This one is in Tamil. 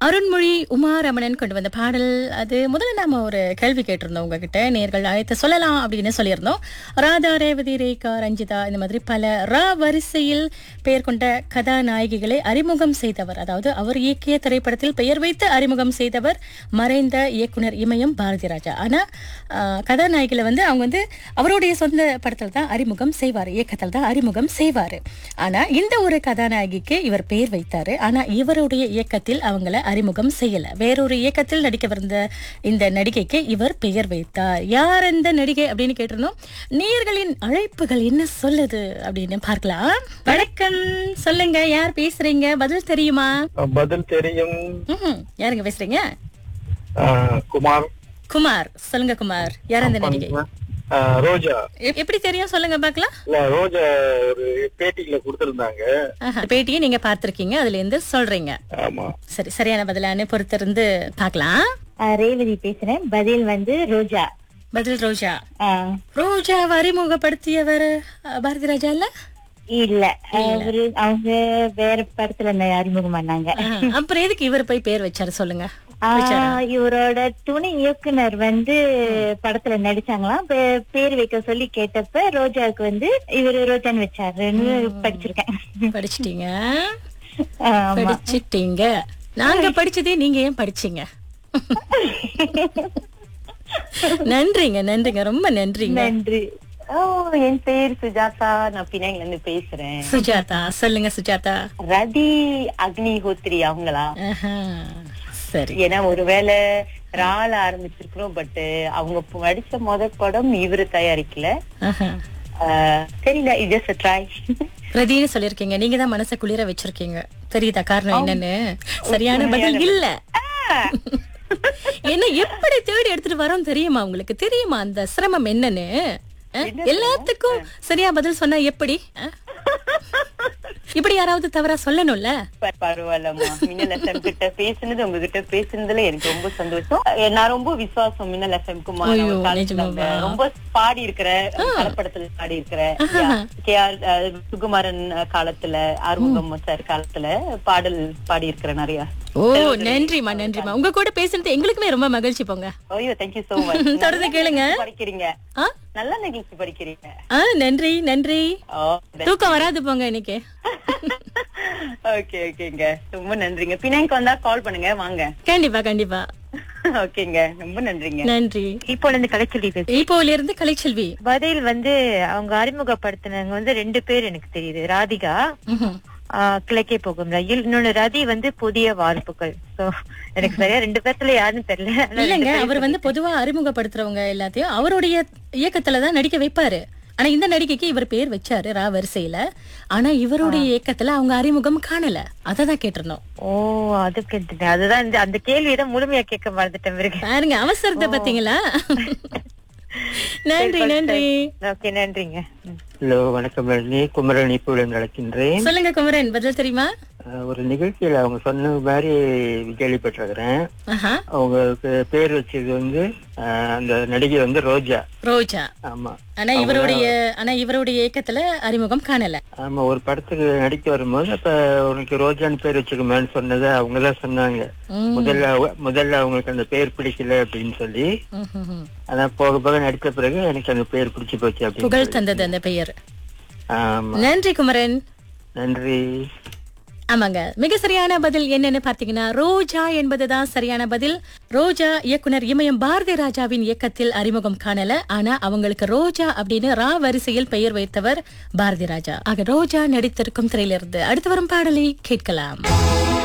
அருண்மொழி உமாரமணன் கொண்டு வந்த பாடல் அது முதல்ல நாம ஒரு கேள்வி கேட்டிருந்தோம் உங்ககிட்ட நேர்கள் அழைத்து சொல்லலாம் அப்படின்னு சொல்லியிருந்தோம் ராதா ரேவதி ரேகா ரஞ்சிதா இந்த மாதிரி பல ரா வரிசையில் பெயர் கொண்ட கதாநாயகிகளை அறிமுகம் செய்தவர் அதாவது அவர் இயக்கிய திரைப்படத்தில் பெயர் வைத்து அறிமுகம் செய்தவர் மறைந்த இயக்குனர் இமயம் பாரதி ராஜா ஆனா ஆஹ், கதாநாயகிகளை வந்து அவங்க வந்து அவருடைய சொந்த படத்தில் தான் அறிமுகம் செய்வார் இயக்கத்தில் தான் அறிமுகம் செய்வார் ஆனா இந்த ஒரு கதாநாயகிக்கு இவர் பெயர் வைத்தாரு ஆனா இவருடைய இயக்கத்தில் அவங்கள அறிமுகம் செய்யல வேறொரு இயக்கத்தில் நடிக்கவிருந்த இந்த நடிகைக்கு இவர் பெயர் வைத்தார் யார் அந்த நடிகை அப்படின்னு கேட்டிருந்தோம் நேயர்களின் அழைப்புகள் என்ன சொல்லுது அப்படின்னு பார்க்கலாம் வணக்கம் சொல்லுங்க யார் பேசுறீங்க பதில் தெரியுமா பதில் தெரியும் ம்ஹும். யாருங்க பேசுறீங்க ஆஹ், குமார் குமார் சொல்லுங்க குமார் யார் அந்த நடிகை ஆஹ், ரோஜா எப்- எப்படி தெரியும் சொல்லுங்க பார்க்கலாம் இல்ல ரோஜா ஒரு பேட்டியில கொடுத்திருந்தாங்க ஆஹா, பேட்டியை நீங்க பார்த்திருக்கீங்க அதுல இருந்து சொல்றீங்க ஆமா சரி சரியான பதிலான பொறுத்திருந்து பார்க்கலாம் ஆ, ரேவதி பேசுறேன் பதில் வந்து ரோஜா பதில் ரோஜா ஆ, ரோஜா அறிமுகப்படுத்தியவர் அஹ், பாரதி ராஜா இல்ல இல்ல அவரு அவங்க வேற படத்துல ந- அறிமுகம் பண்ணாங்க ஆஹ், அப்புறம் எதுக்கு இவர் போய் பேர் வச்சாரு சொல்லுங்க ஆ, இவரோட துணை இயக்குனர் வந்து படத்துல நடிச்சாங்களாம் பே- பேர் வைக்க சொல்லி கேட்டப்ப ரோஜாவுக்கு வந்து இவரு ரோஜான்னு வச்சாருன்னு படிச்சிருக்கேன் படிச்சிட்டீங்க ஆமா. படிச்சிட்டீங்க நாங்க படிச்சதே நீங்க ஏன் படிச்சீங்க நன்றிங்க நன்றிங்க ரொம்ப நன்றிங்க நன்றி ஓ என் பேர் சுஜாதா நான் பினாங்கில இருந்து பேசுறேன் சுஜாதா சொல்லுங்க சுஜாதா ரதி அக்னிஹோத்ரி அவங்களா ஆஹா, சரி ஏன்னா ஒருவேளை ரால ஆரம்பிச்சிருக்கிறோம் பட் அவங்க படிச்ச முத படம் இவரு தயாரிக்கல ஆஹா. ஆஹ் தெரியல இது ஜஸ்ட் ட்ரை பிரதின்னு சொல்லிருக்கீங்க நீங்க தான் மனச குளிர வச்சிருக்கீங்க தெரியுதா காரணம் என்னன்னு சரியான பதில் இல்ல என்ன எப்படி தேடி எடுத்துட்டு வரோம் தெரியுமா உங்களுக்கு தெரியுமா அந்த சிரமம் என்னன்னு அஹ்? எல்லாத்துக்கும் சரியா பதில் சொன்னா எப்படி அஹ்? இப்படி யாராவது தவறா சொல்லணும்ல பரவாயில்லம்மா மின்னல் எஃப்எம் கிட்ட பேசுனது உங்ககிட்ட பேசுனதுல எனக்கு ரொம்ப சந்தோஷம் அஹ் நான் ரொம்ப விசுவாசம் மின்னல் எஃப்எம் ஐயோ, நிஜமாவா? ரொம்ப பாடி இருக்கிற கலப்படத்துல பாடி இருக்கிற கே ஆர் சுகுமாரன் அஹ், காலத்துல ஆறுமுகம் சார் காலத்துல பாடல் பாடி இருக்கிற நிறைய ஓ நன்றிமா நன்றிமா உங்க கூட பேசுறது எங்களுக்குமே ரொம்ப மகிழ்ச்சி போங்க ஐயோ தேங்க்யூ சோ மச் தொடர்ந்து கேளுங்க படிக்கிறீங்க ஆ? நல்ல நிகழ்ச்சி படிக்கிறீங்க ஆ நன்றி நன்றி ஓ தூக்கம் வராது போங்க இன்னைக்கு ஓகே ஓகேங்க ரொம்ப நன்றிங்க பினாய்க்கு வந்தா கால் பண்ணுங்க வாங்க கண்டிப்பா கண்டிப்பா ஓகேங்க ரொம்ப நன்றிங்க நன்றி இப்போ இருந்து கலைச்சொல்லி இப்போல இருந்து கலைச்செல்வி பதில் வந்து அவங்க அறிமுகப்படுத்தினவங்க வந்து ரெண்டு பேர் எனக்கு தெரியுது ராதிகா ம்ஹும். ஆஹ் கிழக்கே போகும் ரயில் இன்னொன்னு ரதி வந்து புதிய வார்ப்புகள் சோ எனக்கு சரியா ரெண்டு பேர்த்துல யாருன்னு தெரியல ஆனா இல்லங்க ரெண்டு பேரும் அவர் வந்து பொதுவா அறிமுகப்படுத்துறவங்க எல்லாத்தையும் அவருடைய இயக்கத்துல தான் நடிக்க வைப்பாரு ஆனா இந்த நடிகைக்கு இவர் பேர் வச்சாரு ரா வரிசையில ஆனா இவருடைய இயக்கத்துல அவங்க அறிமுகம் காணல அததான் கேட்டிருந்தோம் ஓ அது கேட்டுட்டேன் அதுதான் இந்த அந்த கேள்வியை முழுமையா கேட்க மறந்துட்டேன் பிறகு பாருங்க அவசரத்தை பாத்தீங்களா நன்றி நன்றி ஓகே நன்றிங்க ம். ஹலோ வணக்கம் ரஜினி குமரன் இப்போது நடக்கின்றேன் சொல்லுங்க குமரன் பதில் தெரியுமா ஆஹ், ஒரு நிகழ்ச்சியில அவங்க சொன்ன மாதிரி கேள்விப்பட்டிருக்கிறேன் ஆஹா அவங்களுக்கு பேர் வச்சது வந்து ஆஹ், அந்த நடிகை வந்து ரோஜா ரோஜா ஆமா ஆனா இவருடைய ஆனா இவருடைய இயக்கத்துல அறிமுகம் காணல ஆமா ஒரு படத்துக்கு நடிக்க வரும்போது அப்ப உனக்கு ரோஜான்னு பேர் வச்சுக்கோமேன்னு சொன்னதை அவங்கதான் சொன்னாங்க ம். முதல்ல அவ- முதல்ல அவங்களுக்கு அந்த பேர் பிடிக்கல அப்படின்னு சொல்லி ம்ஹும்ஹும். ஆனா போக போக நடித்த பிறகு எனக்கு அந்த பேர் பிடிச்சு போச்சு அப்படின்னு புகழ் தந்தது அந்த பெயர் ஆமா நன்றி குமரன் நன்றி ஆமாங்க மிக சரியான பதில் என்னன்னு பாத்தீங்கன்னா ரோஜா என்பதுதான் சரியான பதில் ரோஜா இயக்குனர் இமயம் பாரதி ராஜாவின் இயக்கத்தில் அறிமுகம் காணல ஆனா அவங்களுக்கு ரோஜா அப்படின்னு ரா வரிசையில் பெயர் வைத்தவர் பாரதி ராஜா ஆக ரோஜா நடித்திருக்கும் திரையிலிருந்து அடுத்து வரும் பாடலை கேட்கலாம்